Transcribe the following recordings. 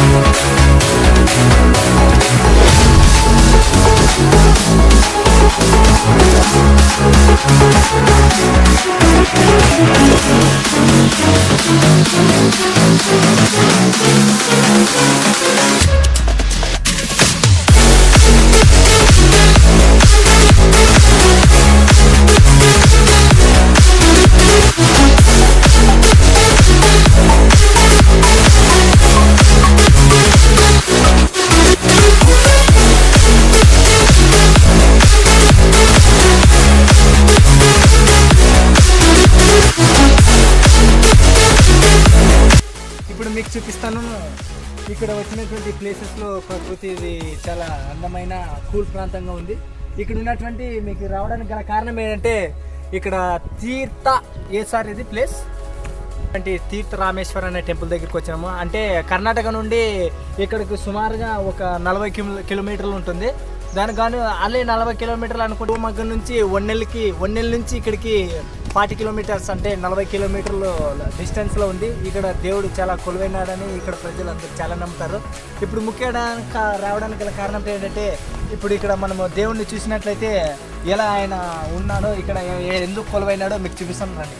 ఇప్పుడు మీకు చూపిస్తాను ఇక్కడ వచ్చినటువంటి ప్లేసెస్లో ప్రకృతి ఇది చాలా అందమైన కూల్ ప్రాంతంగా ఉంది ఇక్కడ ఉన్నటువంటి మీకు రావడానికి గల కారణం ఏంటంటే ఇక్కడ తీర్థ ఏ సార్ ఇది ప్లేస్ అంటే తీర్థ రామేశ్వర్ అనే టెంపుల్ దగ్గరికి వచ్చాము అంటే కర్ణాటక నుండి ఇక్కడికి సుమారుగా ఒక నలభై కిలో కిలోమీటర్లు ఉంటుంది దానికి గాను అల్లే నలభై కిలోమీటర్లు అనుకుంటే మగ్గ నుంచి వన్నెల్కి వన్నెల్ నుంచి ఇక్కడికి ఫార్టీ కిలోమీటర్స్ అంటే నలభై కిలోమీటర్లు డిస్టెన్స్లో ఉంది ఇక్కడ దేవుడు చాలా కొలువైనాడని ఇక్కడ ప్రజలు అందరూ చాలా నమ్ముతారు ఇప్పుడు ముఖ్యంగా రావడానికి గల కారణం ఏంటంటే ఇప్పుడు ఇక్కడ మనము దేవుడిని చూసినట్లయితే ఎలా ఆయన ఉన్నాడో ఇక్కడ ఏ- ఎందుకు కొలువైనాడో మీకు చూపిస్తాను రండి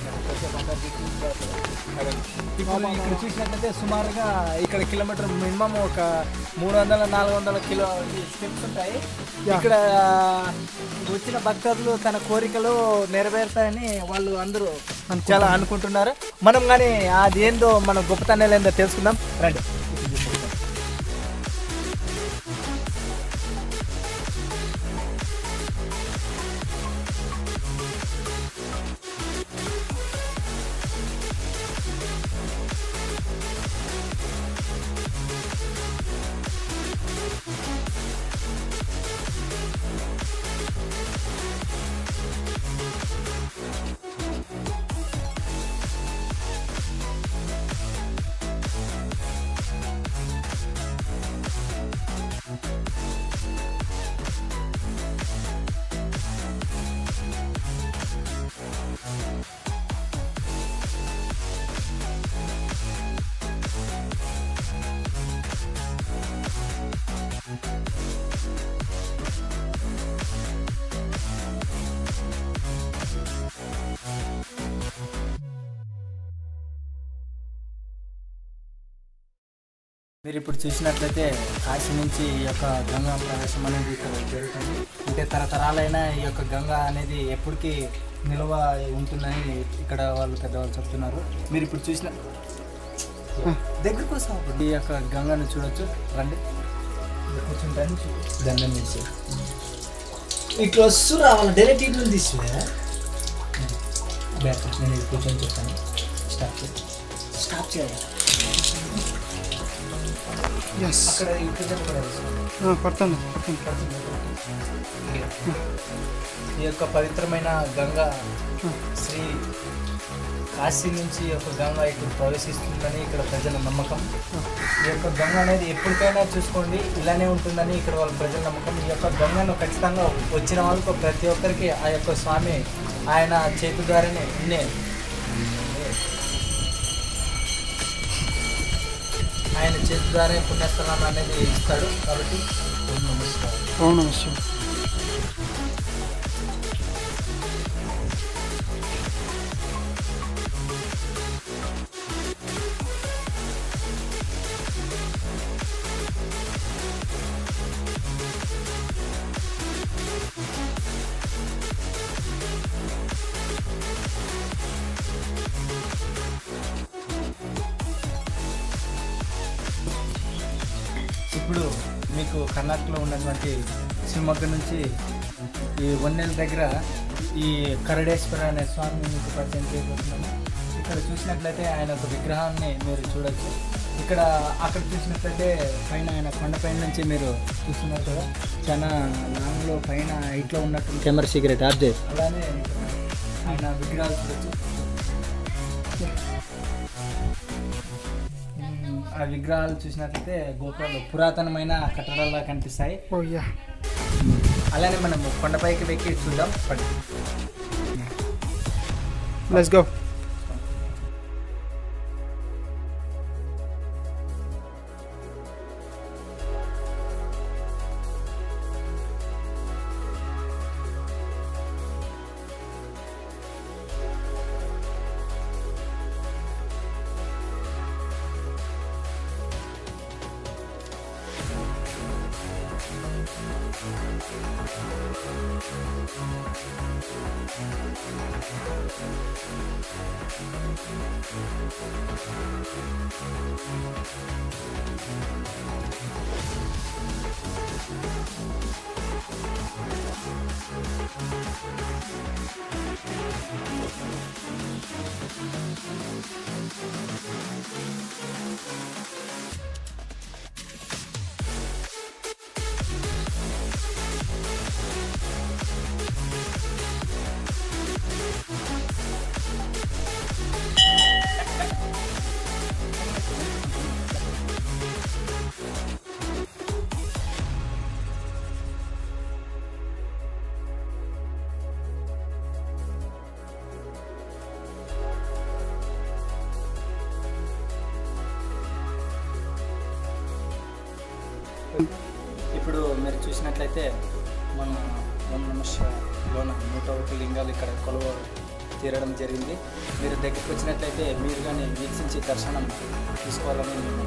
ఇప్పుడు ఇక్కడ చూసినట్లయితే సుమారుగా ఇక్కడ కిలోమీటర్ మినిమం ఒక మూడు వందల నాలుగు వందల కిలో స్టెప్స్ ఉంటాయి ఇక్కడ వచ్చిన భక్తులు తన కోరికలు నెరవేరుతాయని వాళ్ళు అందరూ చాలా అనుకుంటున్నారు మనం కానీ అది ఏందో మన గొప్పతనాలు ఏందో తెలుసుకుందాం రండి మీరు ఇప్పుడు చూసినట్లయితే కాశీ నుంచి ఈ యొక్క గంగా ప్రవేశం అనేది ఇక్కడ జరుగుతుంది అంటే తరతరాలైన ఈ యొక్క గంగా అనేది ఎప్పటికీ నిల్వ ఉంటుందని ఇక్కడ వాళ్ళు పెద్దవాళ్ళు చెప్తున్నారు మీరు ఇప్పుడు చూసిన దగ్గరకు వస్తాం ఈ యొక్క గంగను చూడొచ్చు రండి కూర్చుంటాను దండం చేసి ఇట్లా వస్తూ రావాలి డైరెక్ట్ ఇట్లు తీసుకురా బ్యాక్ నేను ఇది కూర్చొని చెప్తాను స్టాప్ చేయండి స్టాప్ చేయాలి ఎస్ అక్కడ ఇక్కడ కూడా తీసుకోండి. పడుతుంది ఈ యొక్క పవిత్రమైన గంగా శ్రీ కాశీ నుంచి ఈ యొక్క గంగ ఇక్కడ ప్రవేశిస్తుందని ఇక్కడ ప్రజల నమ్మకం ఈ యొక్క గంగ అనేది ఎప్పటికైనా చూసుకోండి ఇలానే ఉంటుందని ఇక్కడ వాళ్ళ ప్రజల నమ్మకం ఈ యొక్క గంగను ఖచ్చితంగా వచ్చిన వాళ్ళకు ప్రతి ఒక్కరికి ఆ యొక్క స్వామి ఆయన చేతి ద్వారానే ఇన్నే ఆయన చేతి ద్వారా పుణ్యస్థలాన్ని అనేది ఇస్తాడు కాబట్టి ఓం నమః శివాయ. అవును విషయం ఇప్పుడు మీకు కర్ణాటకలో ఉన్నటువంటి శివమొగ్గ నుంచి ఈ వన్నెల దగ్గర ఈ కరడేశ్వర అనే స్వామిని మీకు పరిచయం చేయబోతున్నాము ఇక్కడ చూసినట్లయితే ఆయన ఒక విగ్రహాన్ని మీరు చూడొచ్చు ఇక్కడ అక్కడ చూసినట్లయితే పైన ఆయన కొండపైన నుంచి మీరు చూస్తున్నారు కదా చాలా లాంగ్లో పైన హైట్లో ఉన్నట్టు కెమెరా సిగరెట్ ఆఫ్ చేసి అలానే ఇక్కడ ఆయన విగ్రహాలు చూడొచ్చు మ్మ్. ఆ విగ్రహాలు చూసినట్లయితే గోపురాలు పురాతనమైన కట్టడాల్లా కనిపిస్తాయి ఓ యా అలానే మనం కొండపైకి వెక్కి చూద్దాం పడి లెట్స్ గో ఇప్పుడు మీరు చూసినట్లయితే మన ఓం నమ శివాయలోన నూట ఒకటి లింగాలు ఇక్కడ కొలువ తీరడం జరిగింది మీరు దగ్గరికి వచ్చినట్లయితే మీరు కానీ వీక్షించి దర్శనం తీసుకోవాలని నేను